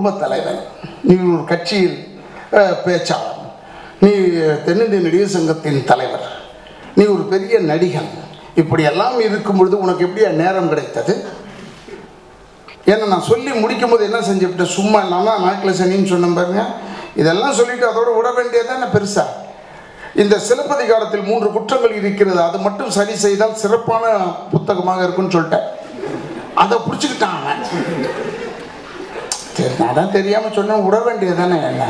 குடும்ப தலைவன் நீ ஒரு கட்சியில் அஹ், பேச்சாளர் நீ தென்னிந்திய நடிகர் சங்கத்தின் தலைவர் நீ ஒரு பெரிய நடிகன் இப்படி எல்லாம் இருக்கும் பொழுது உனக்கு எப்படியா நேரம் கிடைத்தது ஏன்னா நான் சொல்லி முடிக்கும் போது என்ன செஞ்சுவிட்டேன் சும்மா இல்லாமல் நாக்கில் சனின்னு சொன்னேன் பாருங்க இதெல்லாம் சொல்லிட்டு அதோட விட வேண்டியதானே பெருசா இந்த சிலப்பதிகாரத்தில் மூன்று குற்றங்கள் இருக்கிறது அது மட்டும் சரி செய்தால் சிறப்பான புத்தகமாக இருக்கும்னு சொல்லிட்டேன் அதை பிடிச்சிக்கிட்டான் அவன் சரி நான் தான் தெரியாமல் சொன்னேன் விட வேண்டியதானே என்ன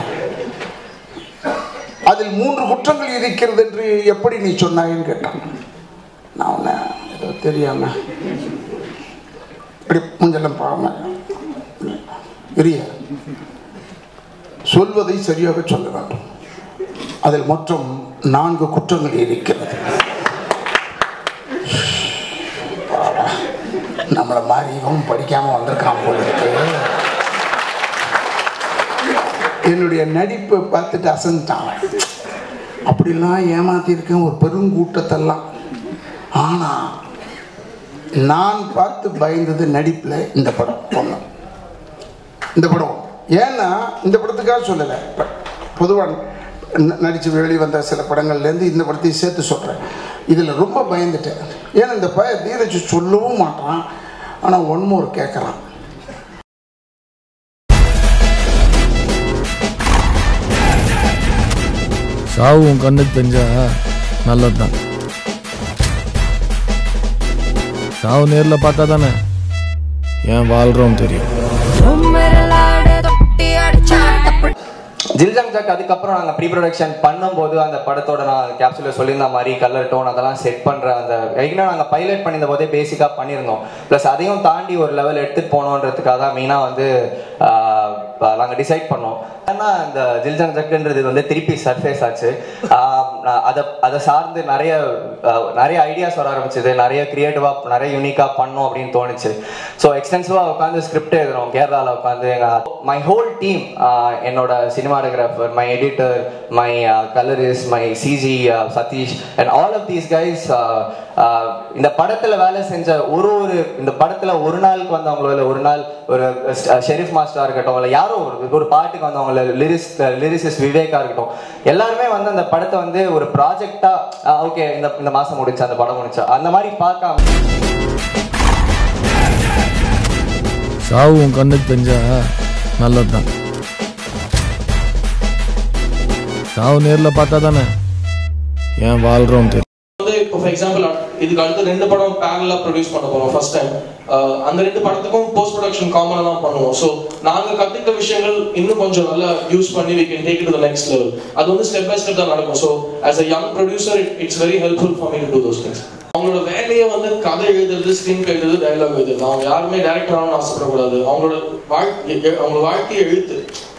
அதில் மூன்று குற்றங்கள் இருக்கிறது என்று எப்படி நீ சொன்னாயின்னு கேட்டான் நான் உன்னை ஏதோ தெரியாம இப்படி முஞ்செல்லாம் பாவம பெரிய சொல்வதை சரியாக சொல்ல வேண்டும் அதில் மொத்தம் நான்கு குற்றங்கள் இருக்கிறது பாவா, நம்மளை மாதிரி இவன் படிக்காம வந்திருக்கான் போல இருக்கு என்னுடைய நடிப்பை பார்த்துட்டு அசந்துட்டான் அப்படிலாம் ஏமாத்தியிருக்கேன் ஒரு பெருங்கூட்டத்தெல்லாம் ஆனால் நான் பார்த்து பயந்தது நடிப்பில் இந்த படம் ஒன்று இந்த படம் ஏன்னா இந்த படத்துக்காக சொல்லலை பொதுவாக நடித்து வெளிவந்த சில படங்கள்லேருந்து இந்த படத்தையும் சேர்த்து சொல்கிறேன் இதில் ரொம்ப பயந்துட்டேன் ஏன்னா இந்த பய தீரஜ் சொல்லவும் மாட்டான் ஆனால் ஒன்மோர் கேட்குறான் சாவு உன் கண்ணுக்கு தெரிஞ்சா நல்லதுதான் சாவு நேரில் பார்த்தா தானே ஏன் வாழ்றோம் தெரியும் ஜில்ஜாங் ஜாக் அதுக்கப்புறம் நாங்கள் ப்ரீ ப்ரொடக்ஷன் பண்ணும்போது அந்த படத்தோட நான் கேப்சூலில் சொல்லியிருந்த மாதிரி கலர் டோன் அதெல்லாம் செட் பண்ணுற அந்த ஏற்கனவே நாங்கள் பைலட் பண்ணியிருந்த போதே பேசிக்காக பண்ணியிருந்தோம் ப்ளஸ் அதையும் தாண்டி ஒரு லெவல் எடுத்துகிட்டு போகணுன்றதுக்காக தான் மெயினாக வந்து நாங்கள் டிசைட் பண்ணோம் ஏன்னா இந்த ஜில்ஜாங் ஜக்குன்றது வந்து திருப்பி சர்ஃபேஸ் ஆச்சு ஆஹ் நான் அதை அதை சார்ந்து நிறைய ஆஹ் நிறைய ஐடியாஸ் வர ஆரம்பிச்சது நிறைய கிரியேட்டிவாக நிறைய யூனிக்காக பண்ணோம் அப்படின்னு தோணுச்சு ஸோ எக்ஸ்டென்சிவாக உட்காந்து ஸ்கிரிப்ட் எழுதுறோம் கேரளாவில் உட்காந்து எங்கள் மை ஹோல் டீம் என்னோட cinematographer my editor my colourist my CG Satish and all of these guys இந்த படத்துல வேலை செஞ்ச ஒரு ஒரு இந்த படத்துல ஒரு நாளுக்கு வந்தவங்களோ இல்லை ஒரு நாள் ஒரு ஷெரீஃப் மாஸ்டரா இருக்கட்டும் இல்லை யாரோ ஒரு ஒரு பாட்டுக்கு வந்தவங்க லிரிஸ் லிரிசிஸ் விவேகா இருக்கட்டும் எல்லாருமே வந்து அந்த படத்தை வந்து ஒரு ப்ராஜெக்டா ஓகே இந்த இந்த மாசம் முடிச்சு அந்த படம் முடிச்சா அந்த மாதிரி பார்க்காம சாவு உன் கண்ணுக்கு தெரிஞ்சா நல்லதுதான் சாவு நேரில் பார்த்தா தானே ஏன் வாழ்றோம் தெரியும் வந்து இப்போ ஃபார் எக்ஸாம்பிள் இதுக்கு அடுத்து ரெண்டு படம் பேரலா ப்ரொடியூஸ் பண்ண போறோம் ஃபர்ஸ்ட் டைம் அந்த ரெண்டு படத்துக்கும் போஸ்ட் ப்ரொடக்ஷன் காமனா தான் பண்ணுவோம் ஸோ நாங்க கத்துக்கிட்ட விஷயங்கள் இன்னும் கொஞ்சம் நல்லா யூஸ் பண்ணி we can take it to next level அது வந்து ஸ்டெப் பை ஸ்டெப் தான் நடக்கும் so as a young producer it's very helpful for me to do those things அவங்களோட வேலையை வந்து கதை எழுதுறது ஸ்க்ரீன் எழுதுறது டைலாக் எழுதுறது அவங்க யாருமே டேரக்டர் ஆகணும்னு ஆசைப்படக்கூடாது அவங்களோட வாழ்க்கை அவங்களோட வாழ்க்கையை எழுத்து